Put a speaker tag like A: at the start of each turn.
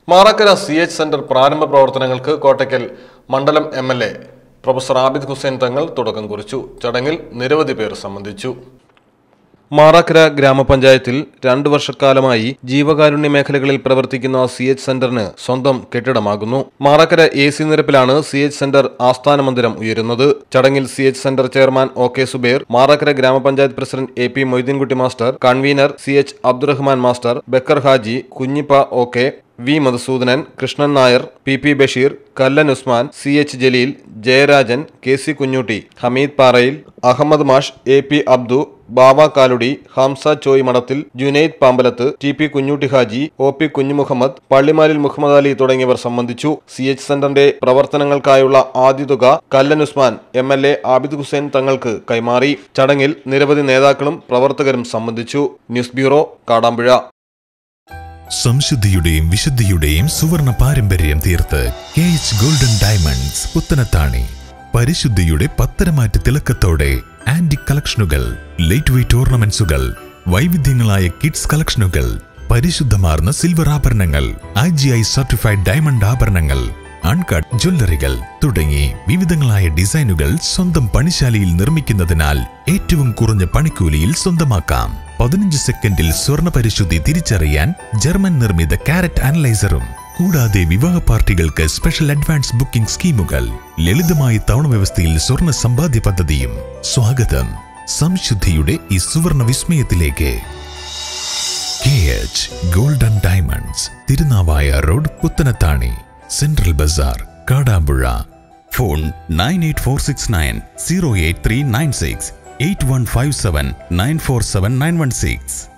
A: Marakkara C H centre പ്രാരംഭ പ്രവർത്തനങ്ങൾക്ക് കോട്ടയ്ക്കൽ മണ്ഡലം M L A professor Abid Hussain Thangal തുടക്കം കുറിച്ചു ചടങ്ങിൽ നിരവധി പേർ സംബന്ധിച്ചു മാറാക്കര ഗ്രാമപഞ്ചായത്തിൽ രണ്ടു വർഷക്കാലമായി ജീവകാരുണ്യ മേഖലകളിൽ പ്രവർത്തിക്കുന്ന സി എച്ച് സെന്ററിന് സ്വന്തം കെട്ടിടമാകുന്നു മാറാക്കര എ സി നിരപ്പിലാണ് സി എച്ച് സെന്റർ ആസ്ഥാന മന്ദിരം ഉയരുന്നത് ചടങ്ങിൽ C H centre chairman O K Zubair Marakkara ഗ്രാമപഞ്ചായത്ത് president A P Moideenkutty master convener C H Abdurahman master Bakkar Haji Kunhippa O K V Madhusoodanan Krishnan Nair P P Basheer Kallan Usman C H Jaleel Jayarajan K C Kunhutty Hameed Parayil Ahammed മാഷ് A P Abdu Baba Kaludi Hamsa Choy Madathil Junaid പാമ്പലത്ത് T P Kunhutty Haji O P Kunhimuhammed Pallimalil Muhammad Ali തുടങ്ങിയവർ സംബന്ധിച്ചു C H സെന്ററിന്റെ പ്രവർത്തനങ്ങൾക്കായുള്ള ആദ്യ തുക Kallan Usman M L A Abid Hussain തങ്ങൾക്ക് കൈമാറി ചടങ്ങിൽ നിരവധി നേതാക്കളും പ്രവർത്തകരും സംബന്ധിച്ചു ന്യൂസ് ബ്യൂറോ കാടാമ്പുഴ
B: സംശുദ്ധിയുടെയും വിശുദ്ധിയുടെയും സുവർണ പാരമ്പര്യം തീർത്ത് K H golden diamonds Puthanathani പരിശുദ്ധിയുടെ പത്തരമാറ്റ് തിളക്കത്തോടെ ആന്റിക് കളക്ഷനുകൾ ലൈറ്റ് വെയ്റ്റ് ഓർണമെന്റ്സുകൾ വൈവിധ്യങ്ങളായ കിഡ്സ് കളക്ഷനുകൾ പരിശുദ്ധമാർന്ന സിൽവർ ആഭരണങ്ങൾ I G I certified diamond ആഭരണങ്ങൾ അൺകട്ട് ജ്വല്ലറികൾ തുടങ്ങി വിവിധങ്ങളായ ഡിസൈനുകൾ സ്വന്തം പണിശാലയിൽ നിർമ്മിക്കുന്നതിനാൽ ഏറ്റവും കുറഞ്ഞ പണിക്കൂലിയിൽ സ്വന്തമാക്കാം പതിനഞ്ച് സെക്കൻഡിൽ സ്വർണ്ണ പരിശുദ്ധി തിരിച്ചറിയാൻ ജർമ്മൻ നിർമ്മിത കാരറ്റ് അനലൈസറും കൂടാതെ വിവാഹ പാർട്ടികൾക്ക് സ്പെഷ്യൽ അഡ്വാൻസ് ബുക്കിംഗ് സ്കീമുകൾ ലളിതമായ തവണ വ്യവസ്ഥയിൽ സ്വർണ്ണ സമ്പാദ്യ പദ്ധതിയും സ്വാഗതം സംശുദ്ധിയുടെ ഈ സുവർണ വിസ്മയത്തിലേക്ക് K H golden diamonds Tirunavaya road Puthanathani central ബസാർ Kadampuzha phone nine eight four six nine zero eight three nine six eight one five seven nine four seven nine one six